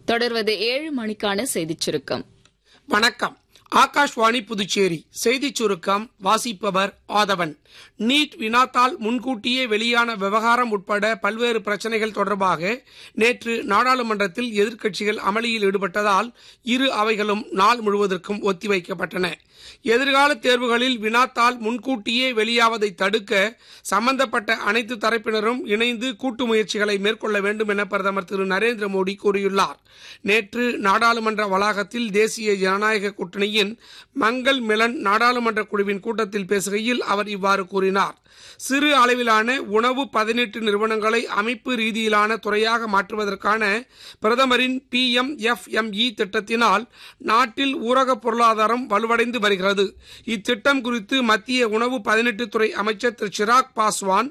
தொடர்வது ஏழு மணிக்கான செய்திச் சுருக்கம் வணக்கம் ஆகாஷ்வாணி புதுச்சேரி செய்திச் சுருக்கம் வாசிப்பவர் ஆதவன் நீட் வினாத்தால் முன்கூட்டியே வெளியான விவகாரம் உட்பட பல்வேறு பிரச்சனைகள் தொடர்பாக நேற்று நாடாளுமன்றத்தில் எதிர்க்கட்சிகள் அமளியில் ஈடுபட்டதால் இரு அவைகளும் நாள் முழுவதற்கும் ஒத்திவைக்கப்பட்டன எதிர்கால தேர்வுகளில் வினாத்தால் முன்கூட்டியே வெளியாவதை தடுக்க சம்பந்தப்பட்ட அனைத்து தரப்பினரும் இணைந்து கூட்டு முயற்சிகளை மேற்கொள்ள வேண்டும் என பிரதமர் திரு நரேந்திர மோடி கூறியுள்ளார் நேற்று நாடாளுமன்ற வளாகத்தில் தேசிய ஜனநாயக கூட்டணியின் மங்கள் மிலன் நாடாளுமன்ற குழுவின் கூட்டத்தில் பேசுகையில் அவர் இவ்வாறு கூறினார் சிறு அளவிலான உணவு பதனீட்டு நிறுவனங்களை அமைப்பு ரீதியிலான துறையாக மாற்றுவதற்கான பிரதமரின் P M F M E திட்டத்தினால் நாட்டில் ஊரக பொருளாதாரம் வலுவடைந்து வருகிறது இத்திட்டம் குறித்து மத்திய உணவு பதனீட்டுத்துறை அமைச்சர் திரு சிராக் பாஸ்வான்